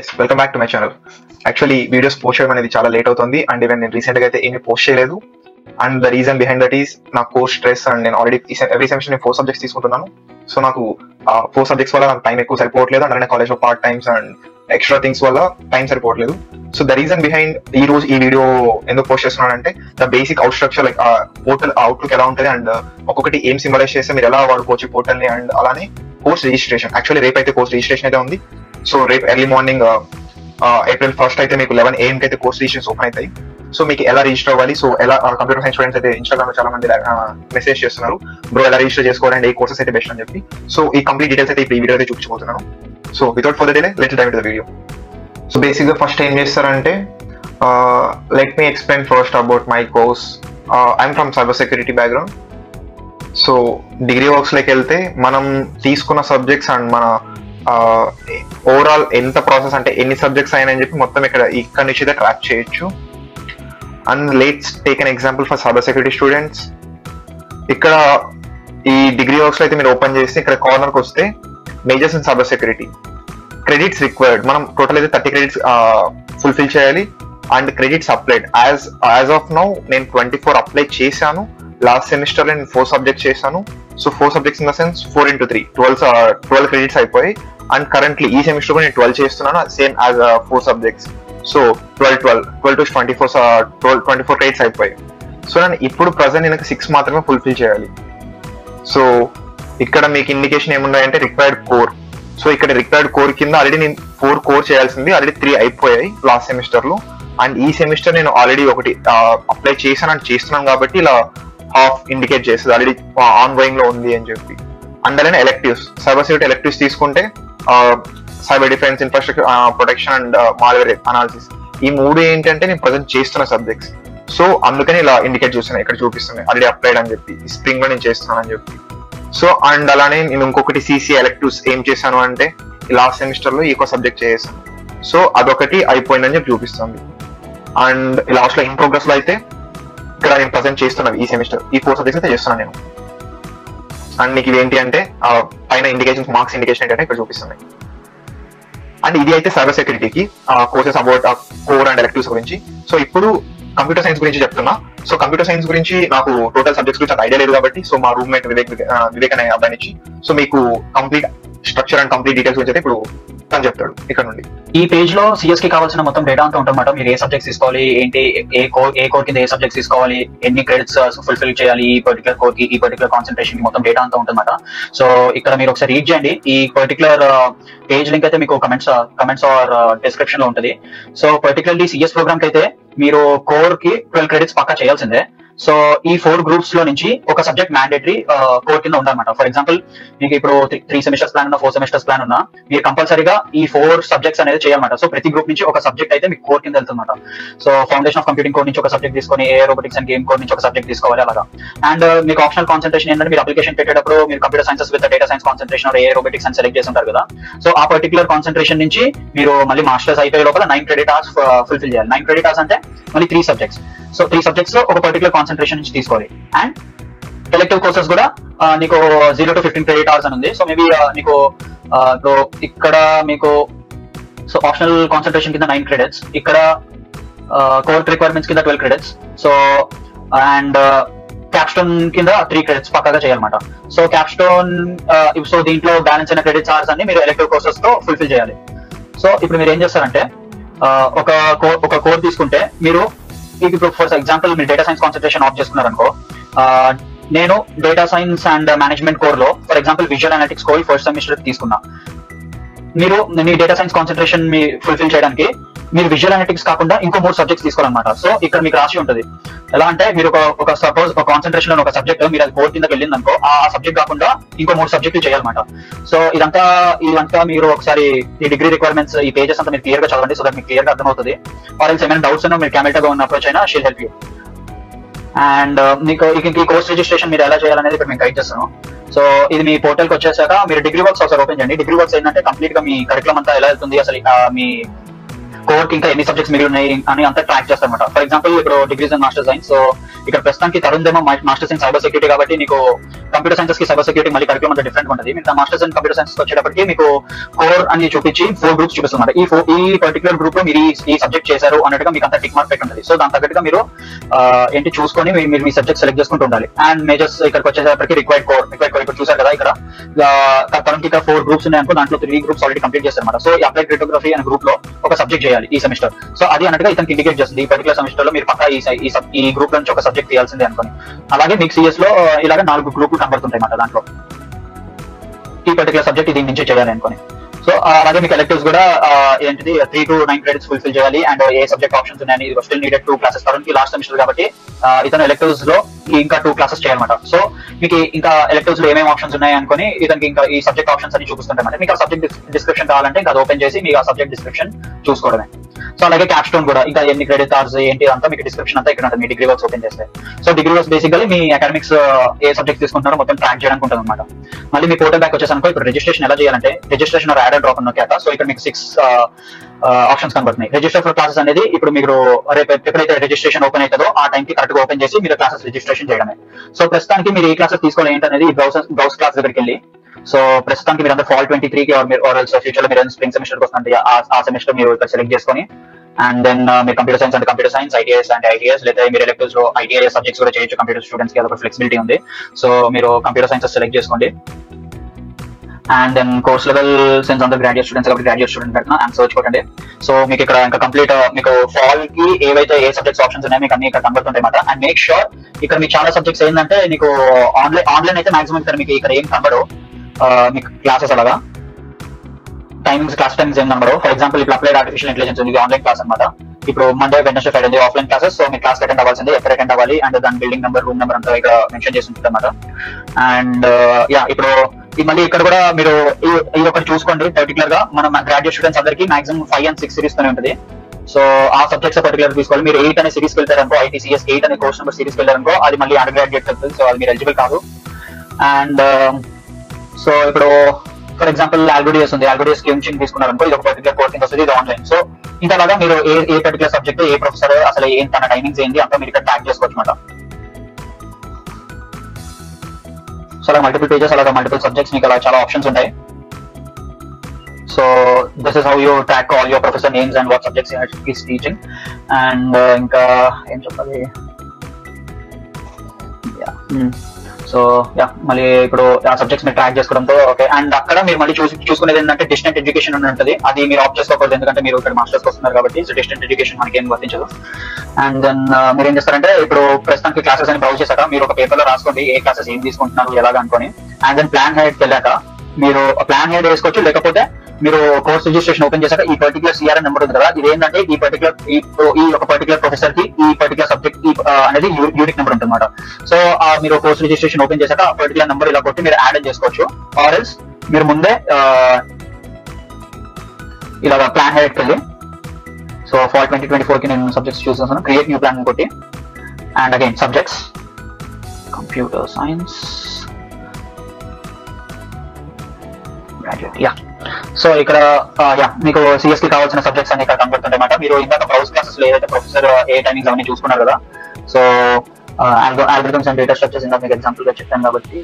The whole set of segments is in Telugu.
guys welcome back to my channel actually videos post చేయడం అనేది చాలా లేట్ అవుతుంది అండ్ ఈవెన్ నేను రీసెంట్ గా అయితే ఏమీ పోస్ట్ చేయలేదు and the reason behind that is నా కోర్స్ స్ట్రెస్ అండ్ నేను ఆల్రెడీ ఎవ్రీ సెమిస్టర్ నేను ఫోర్ సబ్జెక్ట్స్ తీసుకుంటున్నాను సో నాకు ఫోర్ సబ్జెక్ట్స్ వల్ల నాకు టైం ఎక్కువ సరిపోవట్లేదు అండ్ కాలేజ్ లో part times and extra things వల్ల టైం సరిపోవట్లేదు సో ద రీజన్ బిహైండ్ ఈ రోజు ఈ వీడియో ఎందుకు పోస్ట్ చేస్తున్నానంటే the basic out structure like portal outlook ఎలా ఉంటుంది అండ్ ఒక్కొక్కటి ఏం సింబలైజ్ చేస్తే మీరు ఎలా వాడుకోవచ్చు పోర్టల్ ని అండ్ అలానే కోర్స్ రిజిస్ట్రేషన్ యాక్చువల్లీ రేపు అయితే కోర్స్ రిజిస్ట్రేషన్ అయితే ఉంది సో రేపు ఎర్లీ మార్నింగ్ ఏప్రిల్ ఫస్ట్ అయితే మీకు లెవెన్ ఏఎం అయితే కోర్స్ రిజిస్ట్రేషన్ ఓపెన్ అవుతాయి సో మీకు ఎలా రిజిస్టర్ అవ్వాలి సో ఎలా కంప్యూటర్ సైన్స్ స్టూడెంట్స్ అయితే ఇన్స్టాగ్రామ్ లో చాలా మంది మెసేజ్ చేస్తున్నారు బ్రో ఎలా రిజిస్టర్ చేసుకోవాలి అండ్ ఏ కోర్సెస్ అయితే బెస్ట్ అని చెప్పి సో ఈ కంప్లీట్ డీటెయిల్స్ అయితే ఈ వీడియో అయితే చూపించబోతున్నాను so without for delay let time the video so basic గా ఫస్ట్ ఏం చేస్తారంటే let me explain first about my course I'm from cyber security background so degree works లోకి వెళ్తే మనం తీసుకున్న సబ్జెక్ట్స్ అండ్ మన ఓవరాల్ ఎంత ప్రాసెస్ అంటే ఎన్ని సబ్జెక్ట్స్ అయినా అని చెప్పి మొత్తం ఇక్కడ ఇక్కడ నుంచి అయితే ట్రాక్ చేయొచ్చు and let's take an example for cyber security students ఇక్కడ ఈ డిగ్రీ వర్క్స్ లో అయితే మీరు ఓపెన్ చేస్తే ఇక్కడ కార్నర్కి వస్తే majors in cyber security credits required మనం టోటల్ అయితే థర్టీ క్రెడిట్స్ ఫుల్ఫిల్ చేయాలి and credits applied as as of now నేను ట్వంటీ ఫోర్ అప్లై చేశాను లాస్ట్ సెమిస్టర్ నేను ఫోర్ సబ్జెక్ట్స్ చేశాను so four subjects in the sense four into three twelve twelve credits అయిపోయి అండ్ కరెంట్లీ ఈ సెమిస్టర్ కూడా నేను ట్వెల్వ్ చేస్తున్నాను same as four subjects so twelve twelve twelve to twenty four twelve twenty four credits అయిపోయాయి సో నేను ఇప్పుడు ప్రజెంట్ నేను సిక్స్ మాత్రమే ఫుల్ఫిల్ చేయాలి సో ఇక్కడ మీకు ఇండికేషన్ ఏమున్నాయంటే రిక్వైర్డ్ కోర్ సో ఇక్కడ రిక్వైర్డ్ కోర్ కింద ఆల్రెడీ నేను ఫోర్ కోర్ చేయాల్సింది ఆల్రెడీ త్రీ అయిపోయాయి లాస్ట్ సెమిస్టర్ లో అండ్ ఈ సెమిస్టర్ నేను ఆల్రెడీ ఒకటి అప్లై చేశాను అండ్ చేస్తున్నాను కాబట్టి ఇలా హాఫ్ ఇండికేట్ చేస్తుంది ఆల్రెడీ ఆన్ గోయింగ్ లో ఉంది అని చెప్పి అండ్ అలానే ఎలక్టివ్స్ సైబర్ సెక్యూరిటీ ఎలక్టివ్స్ తీసుకుంటే cyber defence infrastructure protection and malware analysis ఈ మూడు ఏంటంటే నేను ప్రజెంట్ చేస్తున్న సబ్జెక్ట్స్ సో అందుకని ఇలా ఇండికేట్ చేస్తున్నాను ఇక్కడ చూపిస్తున్నాయి ఆల్రెడీ అప్లైడ్ అని చెప్పి స్ప్రింగ్ లో నేను చేస్తున్నాను అని చెప్పి సో అండ్ అలానే నేను ఇంకొకటి సిసి ఎలక్టివ్స్ ఏం చేశాను అంటే లాస్ట్ సెమిస్టర్ లో ఈకో సబ్జెక్ట్ చేసాను సో అదొకటి అయిపోయిందని చెప్పి చూపిస్తుంది అండ్ లాస్ట్ లో ఇన్ ప్రోగ్రెస్ లో అయితే ఇక్కడ నేను ప్రజెంట్ చేస్తున్నాను ఈ సెమిస్టర్ ఈ ఫోర్ సబ్జెక్ట్స్ అయితే చేస్తున్నాను నేను అండ్ మీకు ఇవేంటి అంటే పైన ఇండికేషన్ మార్క్స్ ఇండికేషన్ ఏంటంటే ఇక్కడ చూపిస్తున్నాయి అండ్ ఇది అయితే సైబర్ సెక్యూరిటీకి courses about core and electives గురించి సో ఇప్పుడు కంప్యూటర్ సైన్స్ గురించి చెప్తున్నా సో కంప్యూటర్ సైన్స్ గురించి నాకు టోటల్ సబ్జెక్ట్స్ గురించి ఐడియా లేదు కాబట్టి సో మా రూమ్మేట్ వివేక్ వివేక్ అనే అబ్బాయి నుంచి సో మీకు complete structure and complete details గురించి అయితే ఇప్పుడు తను చెప్తాడు ఇక్కడ నుండి ఈ పేజ్ లో సిఎస్ కి కావాల్సిన మొత్తం డేటా అంతా ఉంటుందన్నమాట మీరు ఏ సబ్జెక్ట్స్ తీసుకోవాలి ఏంటి ఏ కోర్ ఏ కోర్ కింద ఏ సబ్జెక్ట్స్ తీసుకోవాలి ఎన్ని క్రెడిట్స్ ఫుల్ఫిల్ చేయాలి ఈ పర్టికులర్ కోర్ కి ఈ పర్టికులర్ కాన్సన్ట్రేషన్ కి మొత్తం డేటా అంతా ఉంటుందన్నమాట సో ఇక్కడ మీరు ఒకసారి రీడ్ చేయండి ఈ పర్టికులర్ పేజ్ లింక్ అయితే మీకు కమెంట్స్ కమెంట్స్ ఆర్ డిస్క్రిప్షన్ లో ఉంటుంది సో పర్టికులర్లీ సిఎస్ ప్రోగ్రామ్ కి అయితే మీరు కోర్ కి ట్వెల్వ్ క్రెడిట్స్ పక్కా చేయాల్సిందే సో ఈ ఫోర్ గ్రూప్స్ లో నుంచి ఒక సబ్జెక్ట్ మ్యాండేటరీ కోర్ కింద ఉందన్నమాట ఫర్ ఎగ్జాంపుల్ మీకు ఇప్పుడు త్రీ సెమిస్టర్స్ ప్లాన్ ఉన్నా ఫోర్ సెమిస్టర్స్ ప్లాన్ ఉన్నా మీరు కంపల్సరీగా ఈ ఫోర్ సబ్జెక్ట్స్ అనేది చేయాలన్నమాట సో ప్రతి గ్రూప్ నుంచి ఒక సబ్జెక్ట్ అయితే మీకు కోర్ కింద వెళ్తుందన్నమాట so foundation of computing code నుంచి ఒక సబ్జెక్ట్ తీసుకొని ఏ రోబోటిక్స్ అండ్ గేమ్ కోడ్ నుంచి ఒక సబ్జెక్ట్ తీసుకోవాలి అలాగా అండ్ మీకు ఆప్షనల్ కాన్సన్ట్రేషన్ ఏంటంటే మీరు అప్లికేషన్ పెట్టేటప్పుడు మీరు computer sciences with data science concentration ఏ రోబోటిక్స్ అని సెలెక్ట్ చేసి ఉంటారు కదా సో ఆ పర్టికులర్ కాన్సన్ట్రేషన్ నుంచి మీరు మళ్ళీ మాస్టర్స్ అయిపోయే లోపల నైన్ క్రెడిట్ అవర్స్ ఫుల్ఫిల్ చేయాలి నైన్ క్రెడిట్ అవర్స్ అంటే మళ్ళీ three subjects so three subjects లో ఒక పర్టికులర్ కాన్సన్ట్రేషన్ నుంచి తీసుకోవాలి అండ్ ఎలెక్టివ్ కోర్సెస్ కూడా నీకు zero to fifteen credit hours అని ఉంది సో మేబీ నీకు ఇప్పుడు ఇక్కడ మీకు సో ఆప్షనల్ కాన్సన్ట్రేషన్ కింద నైన్ క్రెడిట్స్ ఇక్కడ కోర్ట్ రిక్వైర్మెంట్స్ కింద twelve credits so and capstone కింద త్రీ క్రెడిట్స్ పక్కాగా చేయాలన్నమాట సో క్యాప్స్టోన్ సో దీంట్లో బ్యాలెన్స్ అయిన క్రెడిట్స్ అవర్స్ అన్ని మీరు ఎలెక్టివ్ కోర్సెస్ తో ఫుల్ఫిల్ చేయాలి సో ఇప్పుడు మీరు ఏం చేస్తారంటే ఒక కోర్ ఒక కోర్ తీసుకుంటే మీరు ఇప్పుడు ఫర్ ఎగ్జాంపుల్ మీరు డేటా సైన్స్ కాన్సన్ట్రేషన్ ఆఫ్ చేసుకున్నారనుకో నేను data science and management core లో for example visual analytics core first semester తీసుకున్నా మీరు మీ డేటా సైన్స్ కాన్సన్ట్రేషన్ మీ ఫుల్ఫిల్ చేయడానికి మీరు విజువల్ అనలిటిక్స్ కాకుండా ఇంకో మూడు సబ్జెక్ట్స్ తీసుకోవాలన్నమాట సో ఇక్కడ మీకు రాసి ఉంటుంది ఎలా అంటే మీరు ఒక ఒక సపోజ్ ఒక కాన్సన్ట్రేషన్ లో ఒక సబ్జెక్ట్ మీరు అది కోర్ కిందకి వెళ్ళింది అనుకో ఆ సబ్జెక్ట్ కాకుండా ఇంకో మూడు సబ్జెక్టులు చేయాలన్నమాట సో ఇదంతా ఇదంతా మీరు ఒకసారి ఈ డిగ్రీ రిక్వైర్మెంట్స్ ఈ పేజెస్ అంతా మీరు క్లియర్ గా చదవండి సో దట్ మీకు క్లియర్ గా అర్థమవుతుంది ఆర్ ఎల్స్ ఏమైనా డౌట్స్ ఉన్నా మీరు కెమెల్టాగా ఉన్న అప్రోచ్ అయినా షీల్ హెల్ప్ యూ అండ్ మీకు ఈ కోర్స్ రిజిస్ట్రేషన్ మీరు ఎలా చేయాలనేది ఇక్కడ మేము గైడ్ చేస్తాను సో ఇది మీ పోర్టల్ కి వచ్చేసాక మీరు డిగ్రీ వర్క్స్ ఒకసారి ఓపెన్ చేయండి డిగ్రీ వర్క్స్ ఏంటంటే కంప్లీట్ గా మీ కరికులం అంతా ఎలా వెళ్తుంది అసలు మీ కోర్ కి ఇంకా ఎన్ని సబ్జెక్ట్స్ మిగిలి ఉన్నాయి అని అంతా ట్రాక్ చేస్తారన్నమాట ఫర్ ఎగ్జాంపుల్ ఇప్పుడు degrees and master science so ఇక్కడ ప్రస్తుతానికి తరుణ్ దేమో మాస్టర్స్ ఇన్ సైబర్ సెక్యూరిటీ కాబట్టి నీకు కంప్యూటర్ సైన్సెస్ కి సైబర్ సెక్యూరిటీ మళ్ళీ కరికులం అంతా డిఫరెంట్ ఉంటుంది మీకు మాస్టర్స్ ఇన్ కంప్యూటర్ సైన్స్ వచ్చేటప్పటికి మీకు కోర్ అని చూపించి ఫోర్ గ్రూప్స్ చూపిస్తున్నారు ఈ ఫోర్ ఈ పర్టికులర్ గ్రూప్ లో మీరు ఈ- ఈ సబ్జెక్ట్ చేశారు అన్నట్టుగా మీకు అంత టిక్ మార్క్ పెట్టి ఉంటుంది సో దాని తగ్గట్టుగా మీరు ఆ, ఏంటి చూసుకొని మీ- మీరు మీ సబ్జెక్ట్ సెలెక్ట్ చేసుకుంటూ ఉండాలి అండ్ మేజర్స్ ఇక్కడికి వచ్చేటప్పటికి రిక్వైర్డ్ కోర్ రిక్వైర్డ్ కోర్ ఇప్పుడు చూసారు కదా ఇక్కడ తనకి ఇక్కడ ఫోర్ గ్రూప్స్ ఉన్నాయనుకో దాంట్లో త్రీ గ్రూప్స్ ఆల్రెడీ కంప్లీట్ చేస్తారన్నమాట సో ఈ అప్లైడ్ క్రిటోగ్రఫీ అనే గ్రూప్ లో ఒక సబ్జెక్ట్ చేయాలి ఈ సెమిస్టర్ సో అది అన్నట్టుగా ఇతనికి ఇండికేట్ చేస్తుంది ఈ పర్టికులర్ సెమిస్టర్ లో మీరు పక్కా ఈ సై- ఈ sub- ఈ గ్రూప్ నుంచి ఒక సబ్జెక్ట్ తీయాల్సిందే అనుకోని అలాగే మీకు సిఎస్ లో ఆ, ఇలాగ నాలుగు గ్రూపులు కనబడుతుంటాయి అన్నమాట దాంట్లో ఈ పర్టికులర్ సబ్జెక్ట్ దీని నుంచి చేయాలి అనుకోని సో అలాగే మీకు ఎలెక్టివ్స్ కూడా ఆ, ఏంటిది three to nine credits fulfill చేయాలి అండ్ ఏ సబ్జెక్ట్ ఆప్షన్స్ ఉన్నాయని స్టిల్ నీడెడ్ టూ క్లాసెస్ తరుణ్కి లాస్ట్ సెమిస్టర్ కాబట్టి ఆ, ఇతను ఎలెక్టివ్స్ లో ఇంకా టూ క్లాసెస్ చేయాలన్నమాట సో మీకు ఇంకా ఎలెక్టివ్స్ లో ఏమేమి ఆప్షన్స్ ఉన్నాయి అనుకుని ఇతనికి ఇంకా ఈ సబ్జెక్ట్ ఆప్షన్స్ అని చూపిస్తుంటాయి మీకు ఆ సబ్జెక్ట్ డిస్క్రిప్షన్ కావాలంటే ఇంకా అది ఓపెన్ చేసి మీకు ఆ సబ్జెక్ట్ డిస్క్రిప్షన్ చూసుకోవడమే సో అలాగే క్యాప్ స్టోన్ కూడా ఇంకా ఎన్ని క్రెడిట్ కార్డ్స్ ఏంటి అంతా మీకు డిస్క్రిప్షన్ అంతా ఇక్కడ ఉంటుంది మీ డిగ్రీ వర్క్స్ ఓపెన్ చేస్తే సో డిగ్రీ వర్క్స్ బేసికల్లీ మీ అకాడమిక్స్ ఏ సబ్జెక్ట్ తీసుకుంటున్నారో మొత్తం ట్రాక్ చేయడానికి ఉంటుంది అనమాట మళ్ళీ మీ పోర్టల్ బ్యాక్ వచ్చేసరికి ఇప్పుడు రిజిస్ట్రేషన్ ఎలా చేయాలంటే రిజిస్ట్రేషన్ యాడ్ డ్రాప్ నొక్కాక సో ఇక్కడ మీకు సిక్స్ ఆప్షన్స్ కనబడుతున్నాయి రిజిస్టర్ ఫర్ క్లాసెస్ అనేది ఇప్పుడు మీరు రేపు ఎప్పుడైతే రిజిస్ట్రేషన్ ఓపెన్ అవుతుందో ఆ టైం కి కరెక్ట్ గా ఓపెన్ చేసి మీరు క్లాసెస్ రిజిస్ట్రేషన్ చేయడమే సో ప్రస్తుతానికి మీరు ఏ క్లాసెస్ తీసుకోవాలి ఏంటనేది బ్రౌజ్ బ్రౌజ్ క్లాస్ దగ్గరికి వెళ్ళి సో ప్రస్తుతానికి మీరు అంతా ఫాల్ ట్వంటీ త్రీ కి ఆర్ మీరు ఫ్యూచర్ లో మీరు స్ప్రింగ్ సెమిస్టర్ వస్తుంది ఆ సెమిస్టర్ మీరు ఇక్కడ సెలెక్ట్ చేసుకొని అండ్ దెన్ మీరు కంప్యూటర్ సైన్స్ అంటే కంప్యూటర్ సైన్స్ ఐటీఎస్ అంటే ఐటీఎస్ లేదా మీరు ఎలక్టివ్స్ లో ఐటీఐఎస్ సబ్జెక్ట్స్ కూడా చేయొచ్చు కంప్యూటర్ స్టూడెంట్స్ కి అదొక ఫ్లెక్సిబిలిటీ ఉంది సో మీరు కంప్యూటర్ సైన్స్ సెలెక్ట్ చేసుకోండి and then course level sense అందరూ గ్రాడ్యుయేట్ స్టూడెంట్స్ కాబట్టి గ్రాడ్యుయేట్ స్టూడెంట్ పెడుతున్నా అండ్ సర్చ్ కొట్టండి సో మీకు ఇక్కడ ఇంకా కంప్లీట్ మీకు ఫాల్ కి ఏవైతే ఏ సబ్జెక్ట్స్ ఆప్షన్స్ ఉన్నాయో మీకు అన్ని ఇక్కడ కనబడుతుంటాయి అన్నమాట అండ్ మేక్ షూర్ ఇక్కడ మీకు చాలా సబ్జెక్ట్స్ ఏంటంటే మీకు ఆన్లైన్ ఆన్లైన్ అయితే మాక్సిమం ఇక్కడ మీకు ఇక్కడ ఏం కనబడవు ఆ, మీకు క్లాసెస్ అలాగా టైమింగ్స్ క్లాస్ టైమింగ్స్ ఏం కనబడవు ఫర్ ఎగ్జాంపుల్ ఇప్పుడు అప్లైడ్ ఆర్టిఫిషియల్ ఇంటెలిజెన్స్ ఉంది ఆన్లైన్ క్లాస్ అనమాట ఇప్పుడు మండే వెడ్నెస్డే ఫ్రైడే ఉంది ఆఫ్లైన్ క్లాసెస్ సో మీ క్లాస్ అటెండ్ అవ్వాల్సింది ఎక్కడ అటెండ్ అవ్వాలి అండ్ దాని బిల్డింగ్ నెంబర్ రూమ్ నెంబర్ అంతా ఇక్కడ మెన్షన్ చేసి ఉంటుంది అనమాట అండ్ యా ఇప్పుడు ఈ మళ్ళీ ఇక్కడ కూడా మీరు ఈ- ఇది ఒకటి చూసుకోండి పర్టికులర్ గా మన గ్రాడ్యుయేట్ స్టూడెంట్స్ అందరికి maximum five and six series తోనే ఉంటుంది సో ఆ సబ్జెక్ట్స్ పర్టికులర్ తీసుకోవాలి మీరు ఎయిట్ అనే సిరీస్ వెళ్తారనుకో ఐటీసీఎస్ ఎయిట్ అనే కోర్స్ నెంబర్ సిరీస్ వెళ్ళారనుకో అది మళ్ళీ అండర్ గ్రాడ్యుయేట్ వెళ్తుంది సో అది మీరు ఎలిజిబుల్ కాదు అండ్ సో ఇప్పుడు ఫర్ ఎగ్జాంపుల్ ఆల్గోడియస్ ఉంది ఆల్గోడియస్ కి ఉంచి తీసుకున్నారనుకో ఇది ఒక పర్టికులర్ కోర్స్ వస్తుంది ఇది ఆన్లైన్ సో ఇంకా అలాగా మీరు ఏ ఏ పర్టికులర్ సబ్జెక్ట్ ఏ ప్రొఫెసర్ అసలు ఏం తన టైమింగ్స్ ఏంటి అంతా మీరు ఇక్కడ ట్రాక్ చేసుకోవచ్చు అనమాట సో అలా మల్టిపుల్ పేజెస్ అలాగా మల్టిపుల్ సబ్జెక్ట్స్ మీకు అలా చాలా ఆప్షన్స్ ఉంటాయి so this is how you track all your professor names and what subjects is teaching and ఇంకా ఏం చెప్పాలి సో యా మళ్ళీ ఇప్పుడు ఆ సబ్జెక్ట్స్ మీరు ట్రాక్ చేసుకోవడంతో ఓకే అండ్ అక్కడ మీరు మళ్ళీ చూసి చూసుకునేది ఏంటంటే డిస్టెంట్ ఎడ్యుకేషన్ అని ఉంటుంది అది మీరు ఆప్ట్ చేసుకోకూడదు ఎందుకంటే మీరు ఇక్కడ మాస్టర్స్ వస్తున్నారు కాబట్టి సో డిస్టెంట్ ఎడ్యుకేషన్ మనకి ఏం వర్తించదు అండ్ దెన్ మీరు ఏం చేస్తారంటే ఇప్పుడు ప్రస్తుతానికి క్లాసెస్ అని బ్రౌజ్ చేశాక మీరు ఒక పేపర్ లో రాసుకోండి ఏ క్లాసెస్ ఏం తీసుకుంటున్నారు ఎలాగ అనుకొని అండ్ దెన్ ప్లాన్ హెడ్ వెళ్ళాక మీరు ప్లాన్ హెడ్ వేసుకోవచ్చు లేకపోతే మీరు కోర్స్ రిజిస్ట్రేషన్ ఓపెన్ చేశాక ఈ పర్టికులర్ సిఆర్ఎన్ నెంబర్ ఉంది కదా ఇది ఏంటంటే ఈ పర్టికులర్ ఈ ఒక పర్టికులర్ ప్రొఫెసర్ కి ఈ పర్టికులర్ సబ్జెక్ట్ అనేది యూనిక్ నెంబర్ ఉంటుంది అనమాట సో ఆ మీరు కోర్స్ రిజిస్ట్రేషన్ ఓపెన్ చేశాక ఆ పర్టికులర్ నెంబర్ ఇలా కొట్టి మీరు యాడ్ చేసుకోవచ్చు ఆర్ ఎల్స్ మీరు ముందే ఆ, ఇలాగ ప్లాన్ హెడ్కి వెళ్ళి so fall twenty twenty four కి నేను సబ్జెక్ట్స్ చూస్ చేస్తాను క్రియేట్ న్యూ ప్లాన్ కొట్టి and again subjects computer science graduate yeah so ఇక్కడ యా మీకు సిఎస్ కి కావాల్సిన సబ్జెక్ట్స్ అన్ని ఇక్కడ కనబడుతుంటాయి అన్నమాట మీరు ఇందాక బ్రౌజ్ క్లాసెస్ లో ఏదైతే ప్రొఫెసర్ ఏ టైమింగ్స్ అవన్నీ చూసుకున్నారు కదా so algorithms and data structures ఇందాక మీకు ఎగ్జాంపుల్ గా చెప్పాను కాబట్టి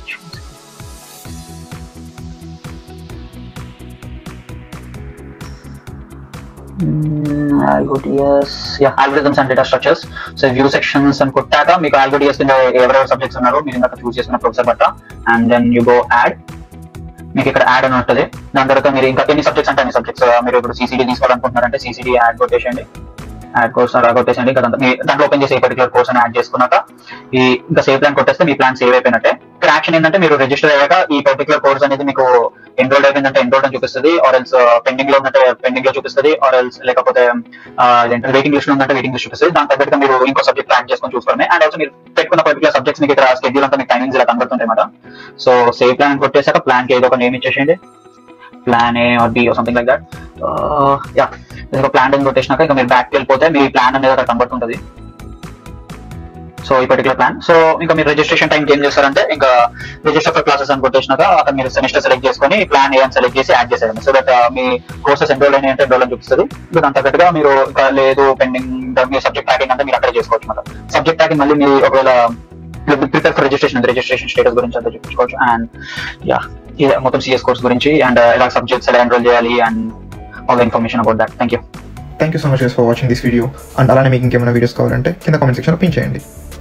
algorithms yeah algorithms and data structures so view sections అని కొట్టాక మీకు ఆల్గోడియస్ కింద ఎవరెవరు సబ్జెక్ట్స్ ఉన్నారో మీరు ఇందాక చూస్ చేసుకున్న ప్రొఫెసర్ బట్ట and then you go add మీకు ఇక్కడ యాడ్ అని ఉంటుంది దాని తర్వాత మీరు ఇంకా ఎన్ని సబ్జెక్ట్స్ అంటే అన్ని సబ్జెక్ట్స్ మీరు ఇప్పుడు సీసీడీ తీసుకోవాలనుకుంటున్నారంటే సీసీడీ యాడ్ కొట్టేసేయండి యాడ్ కోర్స్ అలా కొట్టేసండి ఇంకా దాంట్లో- మీ దాంట్లో ఓపెన్ చేసి ఏ పర్టికులర్ కోర్స్ అని యాడ్ చేసుకున్నాక ఈ ఇంకా సేవ్ ప్లాన్ కొట్టేస్తే మీ ప్లాన్ సేవ్ అయిపోయినట్టే ఇక్కడ యాక్షన్ ఏంటంటే మీరు రిజిస్టర్ అయ్యాక ఈ పర్టికులర్ కోర్స్ అనేది మీకు ఎన్రోల్డ్ అయిపోయిందంటే ఎన్రోల్డ్ అని చూపిస్తుంది ఆర్ ఎల్స్ పెండింగ్ లో ఉందంటే పెండింగ్ లో చూపిస్తుంది ఆర్ ఎల్స్ లేకపోతే వెయిటింగ్ లిస్ట్ లో ఉందంటే వెయిటింగ్ లిస్ట్ చూపిస్తుంది దాని తగ్గట్టుగా మీరు ఇంకో సబ్జెక్ట్ ప్లాన్ చేసుకొని చూసుకోండి అండ్ ఆల్సో మీరు పెట్టుకున్న పర్టికులర్ సబ్జెక్ట్స్ మీకు ఇక్కడ స్కెడ్యూల్ అంతా మీకు టైమింగ్స్ ఇలా కనబడుతుంటాయి అన్నమాట సో సేవ్ ప్లాన్ కొట్టేసాక ప్లాన్ కి ఏదో ఒక నేమ్ ఇచ్చేసేయండి plan A or B something like that yeah ఒక ప్లాన్ అని కొట్టేసినాక ఇక మీరు బ్యాక్ వెళ్ళిపోతే మీ ప్లాన్ అనేది అక్కడ కనబడుతుంటది సో ఈ పర్టికులర్ ప్లాన్ సో ఇంకా మీరు రిజిస్ట్రేషన్ టైం ఏం చేస్తారంటే ఇంకా రిజిస్టర్ ఫర్ క్లాసెస్ అని కొట్టేసినాక అక్కడ మీరు సెమిస్టర్ సెలెక్ట్ చేసుకొని ప్లాన్ ఏ అని సెలెక్ట్ చేసి యాడ్ చేసేయండి సో దట్ మీ కోర్సెస్ ఎన్రోల్ అయినాయి అంటే ఎన్రోల్ అని చూపిస్తుంది ఇంకా దాని తగ్గట్టుగా మీరు ఇంకా లేదు పెండింగ్ మీ సబ్జెక్ట్ ట్రాకింగ్ అంటే మీరు అక్కడ చేసుకోవచ్చు అనమాట సబ్జెక్ట్ ట్రాకింగ్ మళ్ళీ మీరు ఒకవేళ prepare for registration registration status గురించి అంతా చూపించుకోవచ్చు అండ్ యా మొత్తం సిఎస్ కోర్స్ గురించి అండ్ ఎలా సబ్జెక్ట్స్ ఎలా ఎన్రోల్ చేయాలి and all information about that thank you thank you so much for watching this video and అలానే మీకు ఇంకేమైనా వీడియోస్ కావాలంటే కింద కామెంట్ సెక్షన్లో పిన్ చేయండి